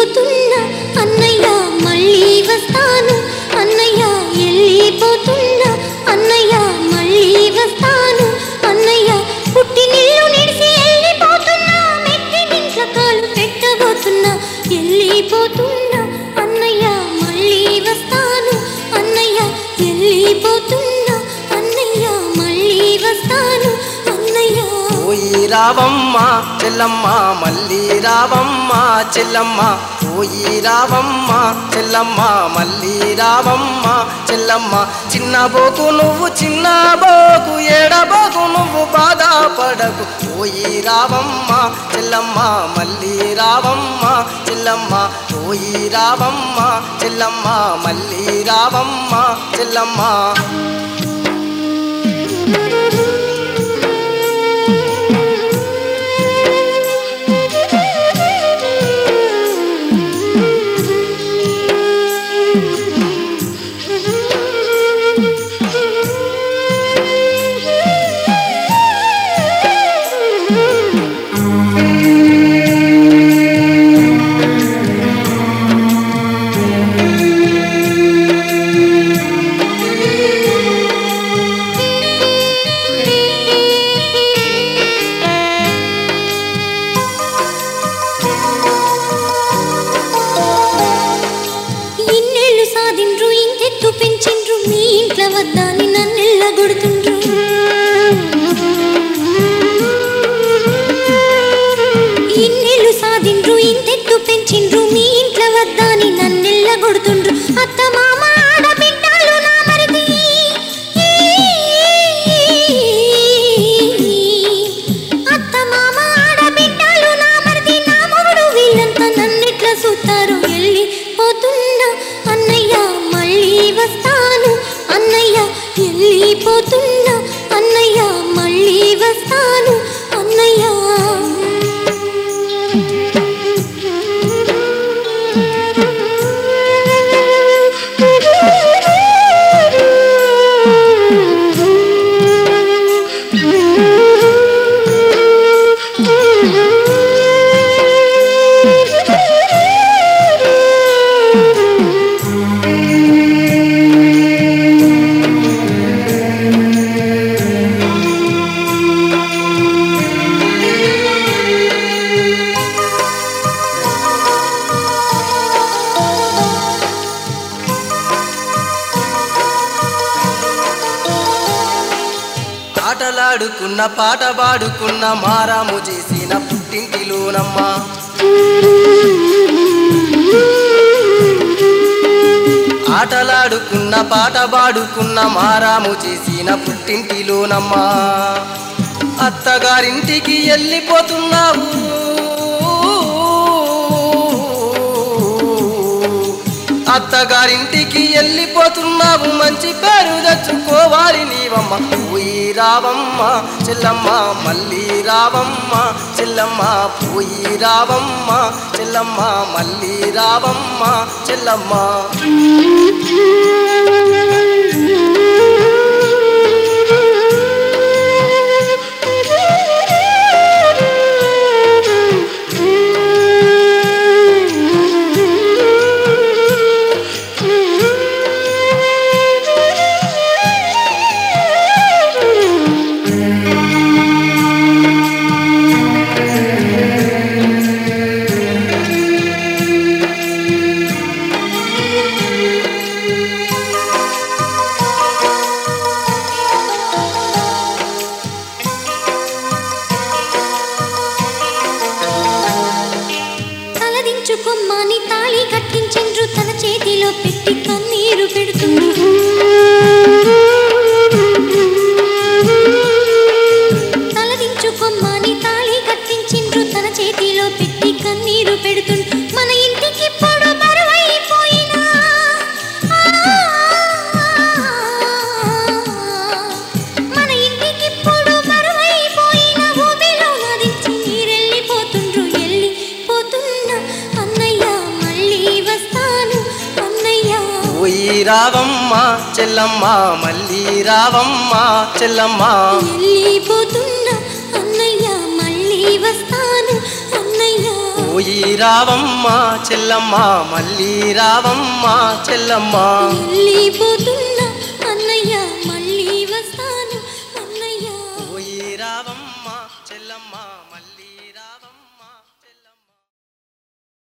వెళ్ళిపోతున్నా అన్నయ్య మళ్ళీ వస్తాను అన్నయ్య వెళ్ళిపోతున్నా అన్నయ్య మళ్ళీ వస్తాను అన్నయ్య పుట్టినిల్లు నిడిసి వెళ్ళిపోతున్నా మెట్టి ఇంట్లో కాలు పెట్టబోతున్నా వెళ్ళిపోతున్నా అన్నయ్య మళ్ళీ వస్తాను అన్నయ్య వెళ్ళిపోతున్నా అన్నయ్య మళ్ళీ వస్తాను అన్నయ్య పోయి రావమ్మ చెల్లమ్మ మళ్ళీ రావమ్మ చెల్లమ్మ పోయి రావమ్మ చెల్లమ్మ మళ్ళీ రావమ్మ చెల్లమ్మ చిన్న బోకు నువ్వు చిన్న బోకు ఎడబోకు నువ్వు బాధపడకు పోయి రావమ్మ చెల్లమ్మ మళ్ళీ రావమ్మ చెల్లమ్మ పోయి రావమ్మ చెల్లమ్మ మళ్ళీ రావమ్మ చెల్లమ్మ ఇన్నేళ్ళు సాధిండ్రు ఇంతెత్తు పెంచిండ్రు మీ ఇంట్లో వద్దని నన్నెల్లగొడుతుండ్రు ఇన్నేళ్ళు సాధిండ్రు ఇంతెత్తు పెంచిండ్రు మీ ఇంట్లో వద్దని నన్నెల్లగొడుతుండ్రు అత్త మామ ఆడబిడ్డలు నా మరిది అత్త మామ ఆడబిడ్డలు నా మరిది నా మొగుడు వీళ్ళంతా నన్నెట్లా చూస్తారు వెళ్ళి పోతున్నా అన్నయ్య మళ్ళీ వస్తాను అన్నయ్య వెళ్ళిపోతున్నా అన్నయ్య మళ్ళీ వస్తాను అన్నయ్య ఆటలాడుకున్న పాట పాడుకున్న మారాము చేసిన పుట్టింటిలోనమ్మా ఆటలాడుకున్న పాట పాడుకున్న మారాము చేసిన పుట్టింటిలోనమ్మా అత్తగారింటికి వెళ్ళిపోతున్నావు అత్తగారింటికి వెళ్ళిపోతున్నావు మంచి పేరు తెచ్చుకోవాలి నీవమ్మ పోయి రావమ్మ చెల్లమ్మ మళ్ళీ రావమ్మ చెల్లమ్మ పోయి రావమ్మ చెల్లమ్మ మళ్ళీ రావమ్మ చెల్లమ్మ తలదించుకొమ్మని తాళి కట్టించిండ్రు తన చేతిలో పెట్టి కన్నీరు పెడుతుండ్రు తలదించుకొమ్మని తాళి కట్టించిండ్రు తన చేతిలో పెట్టి కన్నీరు పెడుతుండ్రు మన ఇంటికి పొడు బరువైపోయినా మన ఇంటికి పొడు బరువైపోయిన ఊబిలో నదించి నీరెళ్ళిపోతుండ్రు వెళ్ళిపోతున్నా అన్నయ్య మళ్ళీ వస్తాను అన్నయ్య పోయి రావమ్మ చెల్లమ్మ మళ్ళీ రావమ్మ చెల్లమ్మ వెళ్ళిపోతున్నా అన్నయ్య మళ్ళీ వస్తాను అన్నయ్య పోయి రావమ్మ చెల్లమ్మ మళ్ళీ రావమ్మ చెల్లమ్మ వెళ్ళిపోతూ